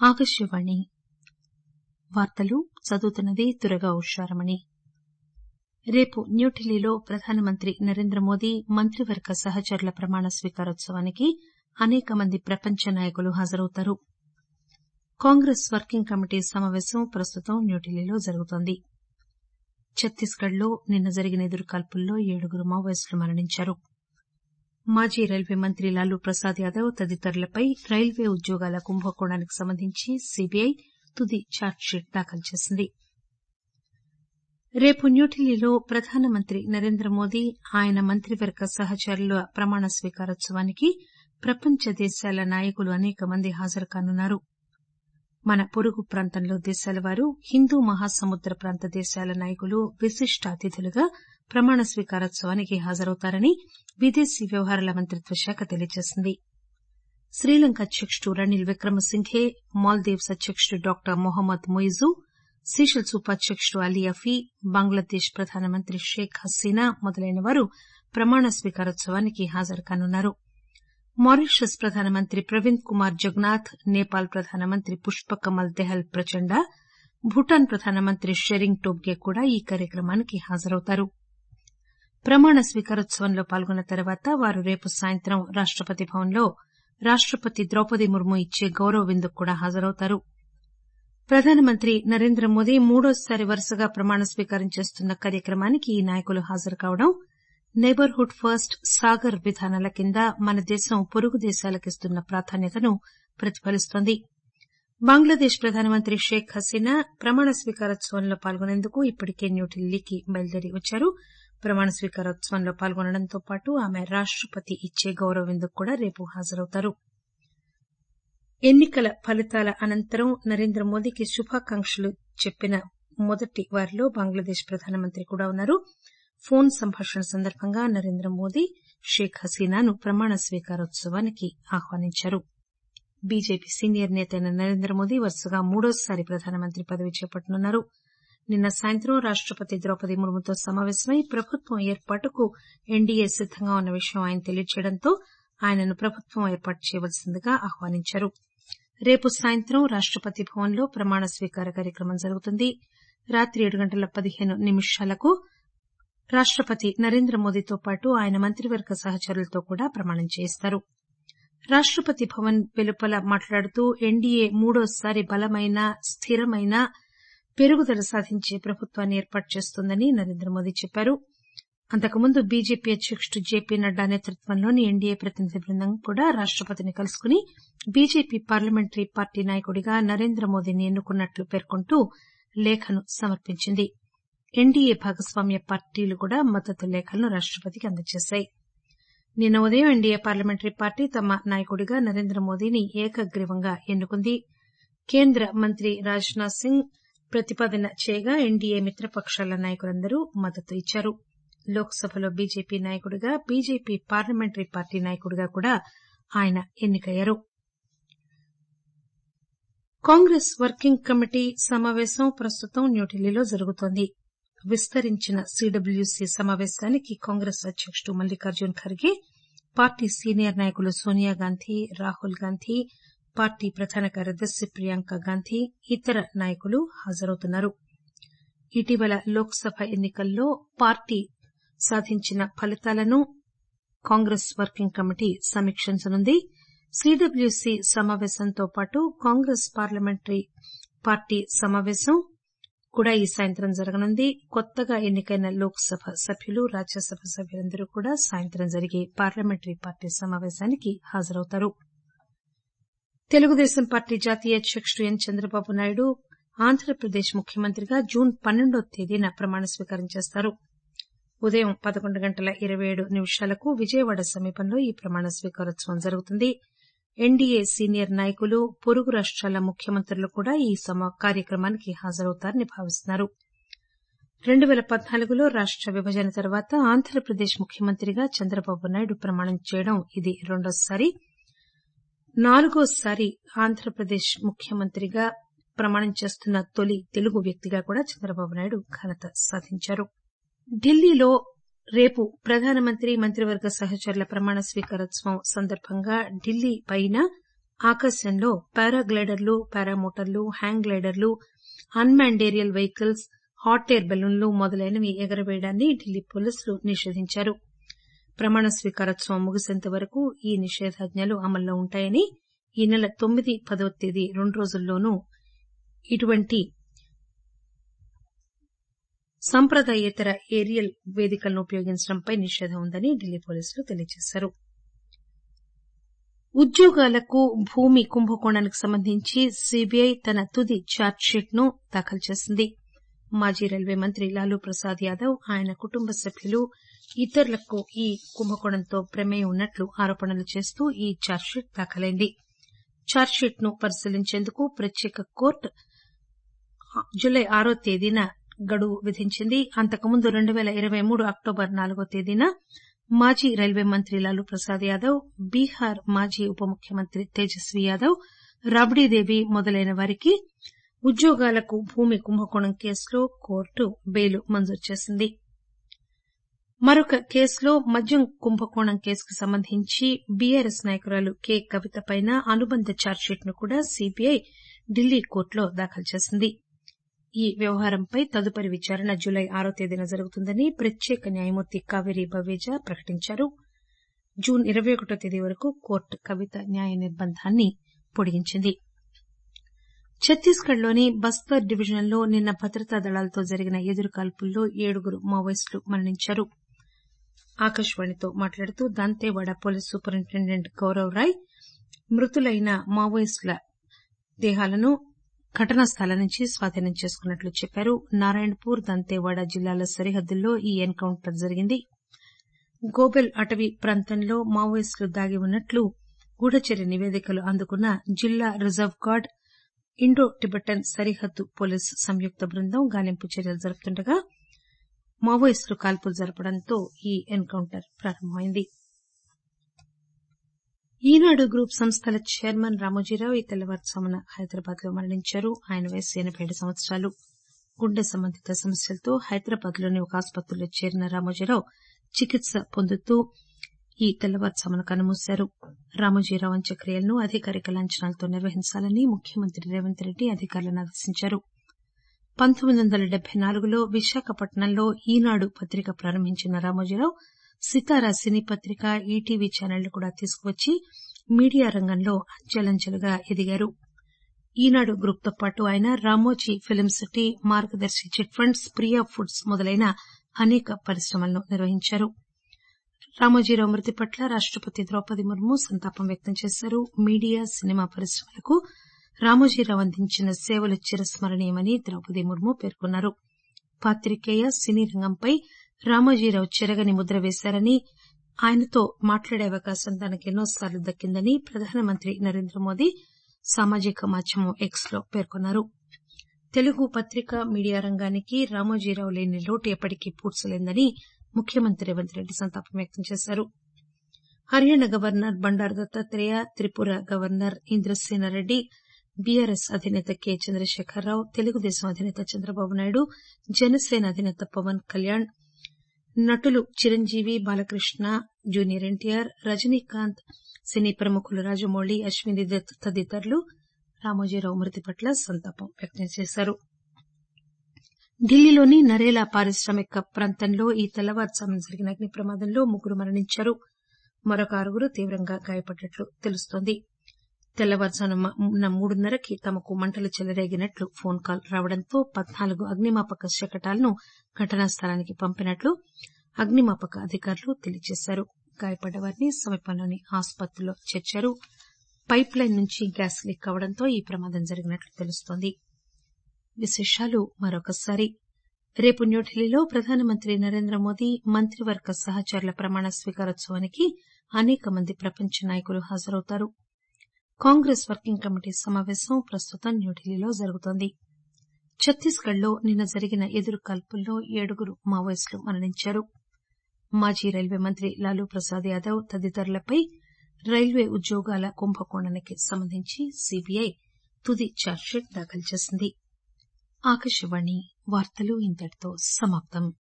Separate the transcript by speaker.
Speaker 1: ఆకాశవాణి వార్తలు చదువుతున్నది దుర్గా ఉషారమణి రేపు న్యూఢిల్లీలో ప్రధానమంత్రి నరేంద్రమోదీ మంత్రివర్గ సహచరుల ప్రమాణ స్వీకారోత్సవానికి అనేక మంది ప్రపంచ నాయకులు హాజరవుతారు కాంగ్రెస్ వర్కింగ్ కమిటీ సమాపేశం ప్రస్తుతం న్యూఢిల్లీలో జరుగుతోంది ఛత్తీస్ గఢ్ లో నిన్న జరిగిన ఎదురుకాల్పుల్లో ఏడుగురు మావోయిస్టులు మరణించారు మాజీ రైల్వే మంత్రి లాలూ ప్రసాద్ యాదవ్ తదితరులపై రైల్వే ఉద్యోగాల కుంభకోణానికి సంబంధించి సీబీఐ తుది ఛార్జిషీట్ దాఖలు చేసింది రేపు న్యూఢిల్లీలో ప్రధానమంత్రి నరేంద్రమోదీ ఆయన మంత్రివర్గ సహచరుల ప్రమాణ స్వీకారోత్సవానికి ప్రపంచ దేశాల నాయకులు అనేక మంది హాజరుకానున్నారు మన పొరుగు ప్రాంతంలో దేశాల వారు హిందూ మహాసముద్ర ప్రాంత దేశాల నాయకులు విశిష్ట అతిథులుగా ప్రమాణ స్వీకారోత్సవానికి హాజరవుతారని విదేశీ వ్యవహారాల మంత్రిత్వ శాఖ తెలియజేసింది శ్రీలంక అధ్యకుడు రనిల్ విక్రమసింఘే మాల్దీవ్స్ అధ్యకుడు డాక్టర్ మొహమ్మద్ మొయిజు సీషెల్స్ ఉపాధ్యకుడు అలీ అఫీ బంగ్లాదేశ్ ప్రధానమంత్రి షేక్ హసీనా మొదలైన వారు ప్రమాణ స్వీకారోత్సవానికి హాజరుకానున్నారు మారిషస్ ప్రధానమంత్రి ప్రవింద్ కుమార్ జగనాథ్ నేపాల్ ప్రధానమంత్రి పుష్పకమల్ దెహల్ ప్రచండ భూటాన్ ప్రధానమంత్రి షెరింగ్ టోబ్గే కూడా ఈ కార్యక్రమానికి హాజరవుతారు ప్రమాణ స్వీకారోత్సవంలో పాల్గొన్న తర్వాత వారు రేపు సాయంత్రం రాష్టపతి భవన్లో రాష్టపతి ద్రౌపది ముర్ము ఇచ్చే గౌరవ విందుకు కూడా హాజరవుతారు ప్రధానమంత్రి నరేంద్రమోదీ మూడోసారి వరుసగా ప్రమాణ స్వీకారం చేస్తున్న కార్యక్రమానికి ఈ నాయకులు హాజరుకావడం నైబర్ హుడ్ ఫస్ట్ సాగర్ విధానాల కింద మన దేశం పొరుగు దేశాలకిస్తున్న ప్రాధాన్యతను ప్రతిఫలిస్తోంది బంగ్లాదేశ్ ప్రధానమంత్రి షేక్ హసీనా ప్రమాణ స్వీకారోత్సవంలో పాల్గొనేందుకు ఇప్పటికే న్యూఢిల్లీకి బయలుదేరి వచ్చారు ప్రమాణ స్వీకారోత్సవంలో పాల్గొనడంతో పాటు ఆమె రాష్టపతి ఇచ్చే గౌరవ విందుకు కూడా రేపు హాజరవుతారు ఎన్నికల ఫలితాల అనంతరం నరేంద్రమోదీకి శుభాకాంక్షలు చెప్పిన మొదటి వారిలో బంగ్లాదేశ్ ప్రధానమంత్రి కూడా ఉన్నారు ఫోన్ సంభాషణ సందర్భంగా నరేంద్రమోదీ షేక్ హసీనాను ప్రమాణ స్వీకారోత్సవానికి ఆహ్వానించారు బీజేపీ సీనియర్ నేత అయిన నరేంద్రమోదీ వరుసగా మూడోసారి ప్రధానమంత్రి పదవి చేపట్టనున్నారు నిన్న సాయంత్రం రాష్టపతి ద్రౌపది ముర్ముతో సమాపేశమై ప్రభుత్వం ఏర్పాటుకు ఎన్డీఏ సిద్దంగా ఉన్న విషయం ఆయన తెలియజేయడంతో ఆయనను ప్రభుత్వం ఏర్పాటు చేయవలసిందిగా ఆహ్వానించారు రేపు సాయంత్రం రాష్టపతి భవన్లో ప్రమాణ స్వీకార కార్యక్రమం జరుగుతుంది రాత్రి ఏడు గంటల పదిహేను నిమిషాలకు రాష్టపతి నరేంద్రమోదీతో పాటు ఆయన మంత్రివర్గ సహచరులతో కూడా ప్రమాణం చేయిస్తారు రాష్టపతి భవన్ వెలుపల మాట్లాడుతూ ఎన్డీఏ మూడోసారి బలమైన స్థిరమైన పెరుగుదల సాధించే ప్రభుత్వాన్ని ఏర్పాటు చేస్తోందని నరేంద్రమోదీ చెప్పారు అంతకుముందు బీజేపీ అధ్యకుడు జేపీ నడ్డా నేతృత్వంలోని ఎన్డీఏ ప్రతినిధి బృందం కూడా రాష్టపతిని కలుసుకుని బీజేపీ పార్లమెంటరీ పార్టీ నాయకుడిగా నరేంద్రమోదీని ఎన్నుకున్నట్లు పేర్కొంటూ లేఖను సమర్పించింది ఎన్డీఏ భాగస్వామ్య పార్టీలు కూడా మద్దతు లేఖలను రాష్టపతికి అందజేశాయి నిన్న ఉదయం ఎన్డీఏ పార్లమెంటరీ పార్టీ తమ నాయకుడిగా నరేంద్రమోదీని ఏకగ్రీవంగా ఎన్నుకుంది కేంద్ర మంత్రి రాజ్నాథ్ సింగ్ ప్రతిపాదన చేయగా ఎన్డీఏ మిత్రపకాల నాయకులందరూ మద్దతు ఇచ్చారు లోక్ సభలో బీజేపీ నాయకుడిగా బీజేపీ పార్లమెంటరీ పార్టీ నాయకుడిగా కూడా ఆయన ఎన్నికయ్యారు కాంగ్రెస్ వర్కింగ్ కమిటీ సమాపేశం ప్రస్తుతం న్యూఢిల్లీలో జరుగుతోంది విస్తరించిన సీడబ్ల్యూసీ సమాపేశానికి కాంగ్రెస్ అధ్యకుడు మల్లికార్జున్ ఖర్గే పార్టీ సీనియర్ నాయకులు సోనియాగాంధీ రాహుల్ గాంధీ పార్టీ ప్రధాన కార్యదర్శి ప్రియాంక గాంధీ ఇతర నాయకులు హాజరవుతున్నారు ఇటీవల లోక్ సభ ఎన్నికల్లో పార్టీ సాధించిన ఫలితాలను కాంగ్రెస్ వర్కింగ్ కమిటీ సమీక్షించనుంది సీడబ్ల్యూసీ సమాపేశంతో పాటు కాంగ్రెస్ పార్లమెంటరీ పార్టీ సమాపేశం కూడా ఈ సాయంత్రం జరగనుంది కొత్తగా ఎన్నికైన లోక్ సభ సభ్యులు రాజ్యసభ సభ్యులందరూ కూడా సాయంత్రం జరిగే పార్లమెంటరీ పార్టీ సమాపేశానికి హాజరవుతారు తెలుగుదేశం పార్టీ జాతీయ అధ్యకుడు ఎన్ చంద్రబాబు నాయుడు ఆంధ్రప్రదేశ్ ముఖ్యమంత్రిగా జూన్ పన్నెండో తేదీన ప్రమాణ స్వీకారం చేస్తారు ఉదయం పదకొండు గంటల ఇరవై ఏడు నిమిషాలకు విజయవాడ సమీపంలో ఈ ప్రమాణ స్వీకారోత్సవం జరుగుతుంది ఎన్డీఏ సీనియర్ నాయకులు పొరుగు రాష్టాల ముఖ్యమంత్రులు కూడా ఈ కార్యక్రమానికి హాజరవుతారని భావిస్తున్నారు రెండు పేల పద్నాలుగులో రాష్ట విభజన తర్వాత ఆంధ్రప్రదేశ్ ముఖ్యమంత్రిగా చంద్రబాబు నాయుడు ప్రమాణం చేయడం ఇది రెండోసారి నాలుగోసారి ఆంధ్రప్రదేశ్ ముఖ్యమంత్రిగా ప్రమాణం చేస్తున్న తొలి తెలుగు వ్యక్తిగా కూడా చంద్రబాబు నాయుడు ఘనత సాధించారు ఢిల్లీలో రేపు ప్రధానమంత్రి మంత్రివర్గ సహచరుల ప్రమాణ స్వీకారోత్సవం సందర్భంగా ఢిల్లీ పైన ఆకాశంలో పారాగ్లైడర్లు పారామోటార్లు హ్యాంగ్ గ్లైడర్లు unmanned aerial vehicles hot air బెలూన్లు మొదలైనవి ఎగురవేయడాన్ని ఢిల్లీ పోలీసులు నిషేధించారు ప్రమాణ స్వీకారోత్సవం ముగిసేంత వరకు ఈ నిషేధాజ్ఞలు అమల్లో ఉంటాయని ఈ నెల తొమ్మిది పదవ తేదీ రెండు రోజుల్లోనూ ఇటువంటి సంప్రదాయేతర ఏరియల్ వేదికలను ఉపయోగించడంపై నిషేధం ఉందని ఢిల్లీ పోలీసులు తెలియజేశారు ఉద్యోగాలకు భూమి కుంభకోణానికి సంబంధించి సీబీఐ తన తుది ఛార్జిషీట్ ను దాఖలు చేసింది మాజీ రైల్వే మంత్రి లాలూ ప్రసాద్ యాదవ్ ఆయన కుటుంబ సభ్యులు ఇతరులకు ఈ కుంభకోణంతో ప్రమేయం ఉన్నట్లు ఆరోపణలు చేస్తూ ఈ ఛార్జిషీట్ దాఖలైంది ఛార్జిషీట్ ను పరిశీలించేందుకు ప్రత్యేక కోర్టు జులై ఆరో తేదీన గడువు విధించింది అంతకుముందు రెండు పేల ఇరవై మూడు అక్టోబర్ నాలుగో తేదీన మాజీ రైల్వే మంత్రి లాలూ ప్రసాద్ యాదవ్ బీహార్ మాజీ ఉప ముఖ్యమంత్రి తేజస్వీ యాదవ్ రాబ్డీదేవి మొదలైన వారికి ఉద్యోగాలకు భూమి కుంభకోణం కేసులో కోర్టు బెయిల్ మంజూరు చేసింది మరొక కేసులో మద్యం కుంభకోణం కేసుకు సంబంధించి బీఆర్ఎస్ నాయకురాలు కె కవితపై అనుబంధ ఛార్జిషీట్ ను కూడా సీబీఐ ఢిల్లీ కోర్టులో దాఖలు చేసింది ఈ వ్యవహారంపై తదుపరి విచారణ జులై ఆరో తేదీన జరుగుతుందని ప్రత్యేక న్యాయమూర్తి కావేరీ బవేజా ప్రకటించారు జూన్ ఇరవై ఒకటో తేదీ వరకు కోర్టు కవిత న్యాయ నిర్బంధాన్ని పొడిగించింది ఛత్తీస్గఢ్ లోని బస్తర్ డివిజన్లో నిన్న భద్రతా దళాలతో జరిగిన ఎదురుకాల్పుల్లో ఏడుగురు మావోయిస్టులు మరణించారు ఆకాశవాణితో మాట్లాడుతూ దంతేవాడ పోలీస్ సూపరింటెండెంట్ గౌరవ్ రాయ్ మృతులైన మావోయిస్టుల దేహాలను ఘటనా స్థలం నుంచి స్వాధీనం చేసుకున్నట్లు చెప్పారు నారాయణపూర్ దంతేవాడ జిల్లాల సరిహద్దుల్లో ఈ ఎన్ కౌంటర్ జరిగింది గోబెల్ అటవీ ప్రాంతంలో మావోయిస్టులు దాగి ఉన్నట్లు గూఢచర్య నివేదికలు అందుకున్న జిల్లా రిజర్వ్ గార్డ్ ఇండో టిబెటన్ సరిహద్దు పోలీసు సంయుక్త బృందం గాలింపు చర్యలు జరుపుతుండగా మావోయిస్టులు కాల్పులు జరపడంతో ఈ ఎన్ కౌంటర్ ప్రారంభమైంది ఈనాడు గ్రూప్ సంస్థల చైర్మన్ రామోజీరావు ఈ తెల్లవారుజామున హైదరాబాద్ లో మరణించారు ఆయన వయసు ఎనబై ఏడు సంవత్సరాలు గుండె సంబంధిత సమస్యలతో హైదరాబాద్ లోని ఒక ఆసుపత్రిలో చేరిన రామోజీరావు చికిత్స పొందుతూ ఈ తెల్లవారుజామున కన్నుమూశారు రామోజీరావు అంత్యక్రియలను అధికారిక లాంఛనాలతో నిర్వహించాలని ముఖ్యమంత్రి రేవంత్ రెడ్డి అధికారులను ఆదేశించారు పంతొమ్మిది వందల డెబ్బై నాలుగులో విశాఖపట్నంలో ఈనాడు పత్రిక ప్రారంభించిన రామోజీరావు సితారా సినీ పత్రిక ఈటీవీ ఛానళ్లు కూడా తీసుకువచ్చి మీడియా రంగంలో అంచెలంచెలుగా ఎదిగారు ఈనాడు గ్రూప్ తో పాటు ఆయన Ramoji film city Margadarsi chit funds Priya foods మొదలైన అనేక పరిశ్రమలను నిర్వహించారు రామోజీరావు మృతి పట్ల రాష్టపతి ద్రౌపది ముర్ము సంతాపం వ్యక్తం చేశారు మీడియా సినిమా పరిశ్రమలకు రామోజీరావు అందించిన సేవలు చిరస్మరణీయమని ద్రౌపది ముర్ము పేర్కొన్నారు పాత్రికేయ సినీ రంగంపై రామోజీరావు చెరగని ముద్ర వేశారని ఆయనతో మాట్లాడే అవకాశం తనకు ఎన్నోసార్లు దక్కిందని ప్రధానమంత్రి నరేంద్ర మోదీ సామాజిక మాధ్యమం ఎక్స్ లో పేర్కొన్నారు తెలుగు పత్రికా మీడియా రంగానికి రామోజీరావు లేని లోటు ఎప్పటికీ పూడ్చలేందని ముఖ్యమంత్రి రేవంత్ రెడ్డి సంతాపం వ్యక్తం చేశారు Haryana governor Bandaru Dattatreya Tripura governor Indrasena Reddy BRS అధినేత కె చంద్రశేఖరరావు తెలుగుదేశం అధినేత చంద్రబాబు నాయుడు జనసేన అధినేత పవన్ కళ్యాణ్ నటులు Chiranjeevi Balakrishna junior NTR Rajinikanth cine ప్రముఖులు రాజమౌళి అశ్విని దత్ తదితరులు రామోజీరావు మృతి పట్ల సంతాపం వ్యక్తం చేశారు ఢిల్లీలోని నరేలా పారిశ్రామిక ప్రాంతంలో ఈ తెల్లవారుజామున జరిగిన అగ్ని ప్రమాదంలో ముగ్గురు మరణించారు మరొక ఆరుగురు తీవ్రంగా గాయపడ్డట్లు తెలుస్తోంది తెల్లవారుజామున మూడున్నరకి తమకు మంటలు చెలరేగినట్లు ఫోన్ కాల్ రావడంతో పద్నాలుగు అగ్నిమాపక శకటాలను ఘటనా స్థలానికి పంపినట్లు అగ్నిమాపక అధికారులు తెలియజేశారు గాయపడ్డ వారిని సమీపంలోని ఆసుపత్రిలో చేర్చారు పైప్ లైన్ నుంచి గ్యాస్ లీక్ అవడంతో ఈ ప్రమాదం జరిగినట్లు తెలుస్తోంది విశేషాలు మరొకసారి రేపు న్యూఢిల్లీలో ప్రధానమంత్రి నరేంద్ర మోదీ మంత్రివర్గ సహచరుల ప్రమాణ స్వీకారోత్సవానికి అనేక మంది ప్రపంచ నాయకులు హాజరవుతారు కాంగ్రెస్ వర్కింగ్ కమిటీ సమావేశం ప్రస్తుతం న్యూఢిల్లీలో జరుగుతోంది ఛత్తీస్గఢ్ లో నిన్న జరిగిన ఎదురు కాల్పుల్లో ఏడుగురు మావోయిస్టులు మరణించారు మాజీ రైల్వే మంత్రి లాలూ ప్రసాద్ యాదవ్ తదితరులపై రైల్వే ఉద్యోగాల కుంభకోణానికి సంబంధించి సీబీఐ తుది ఛార్జిషీట్ దాఖలు చేసింది ఆకాశవాణి వార్తలు ఇంతటితో సమాప్తం